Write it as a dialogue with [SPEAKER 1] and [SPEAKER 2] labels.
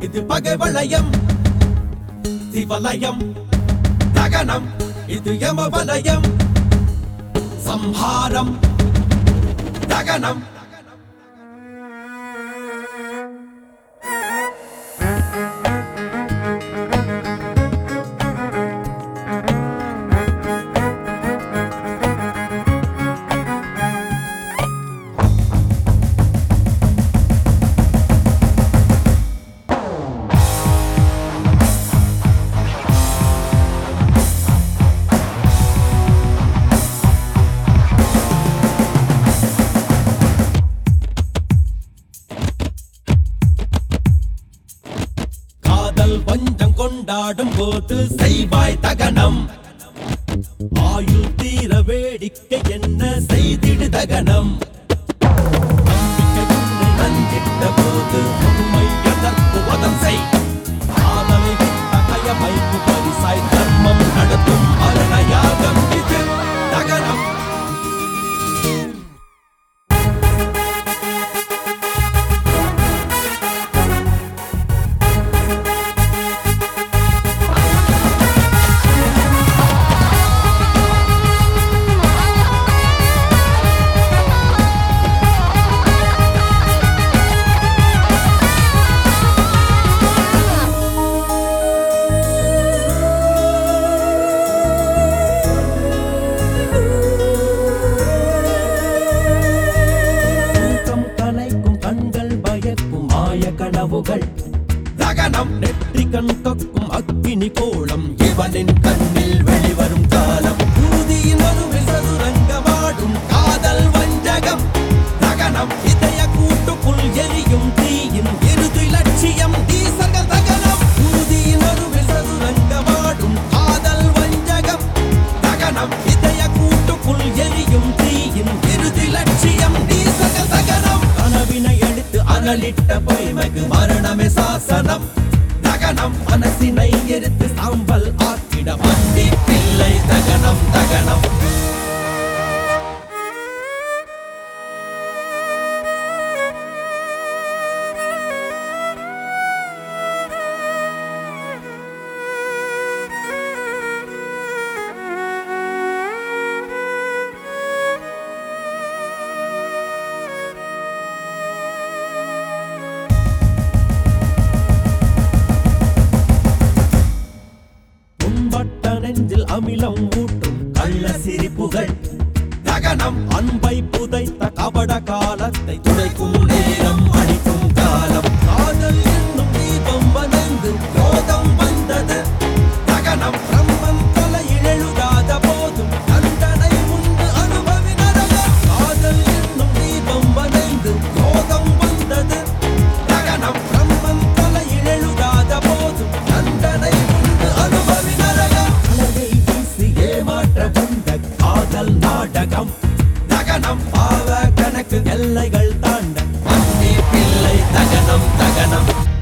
[SPEAKER 1] இது பகை வளையம் சிவலயம் தகனம் இது யம வலயம் சம்ஹாரம் தகனம் காதல் வஞ்சம் கொண்டாடும் போது செய்வாய் தகனம் ஆயுள் தீர வேடிக்கை என்ன செய்திடு தகனம் நம்பிக்கை உன்னை நஞ்சிட்ட போது உண்மை எதற்கு வதம் செய் காதலை விட்ட கயமைக்கு பரிசாய் தர்மம் நடத்தும் மரணயாகம் இது தகனம் தூக்கம் கலைக்கும் கண்கள் பயக்கும் மாய கனவுகள் தகனம் நெற்றி கண் கக்கும் அக்கினி கோலம் இவனின் கண்ணில் வெளிவரும் காலம் ஊதியின் மறுவில் சதுரங்கமாடும் காதல் வஞ்சகம் தகனம் இதய கூட்டுக்குள் எரியும் தீயின் இறுதி லட்சியம் தீசர்கள் தகனம் ஊதியின் மறுவில் சதுரங்கமாடும் காதல் வஞ்சகம் தகனம் இதய கூட்டுக்குள் எரியும் தீயின் இறுதி லட்சியம் தீசர்கள் தகனம் கனவினை எடுத்து அனலிட்ட பொய்மைக்கு மரணமே சாசனம் தகனம் மனசினை எரித்து சாம்பல் ஆக்கிட வண்டி பிள்ளை தகனம் தகனம் புண்பட்ட நெஞ்சில் அமிலம் ஊட்டும் கள்ள சிரிப்புகள் தகனம் அன்பை புதைத்த கபட காலத்தை துடைக்கும் நேரம் அடிக்கும் காலம் காதல் என்னும் தீபம் வந்தது யோகம் வந்தது தகனம் பிரம்மன் தலையில் எழுதாத போதும் தண்டனை உண்டு அனுபவி நரகம் காதல் என்னும் தீபம் வந்தது யோகம் வந்தது தகனம் பிரம்மன் தலையில் எழுதாத போதும் தண்டனை உண்டு அனுபவி நரகம் அழகை வீசி ஏமாற்ற வந்த காதல் நாடகம் தகனம் பாவ கணக்கு எல்லைகள் தாண்ட அன்னி பிள்ளை தகனம் தகனம்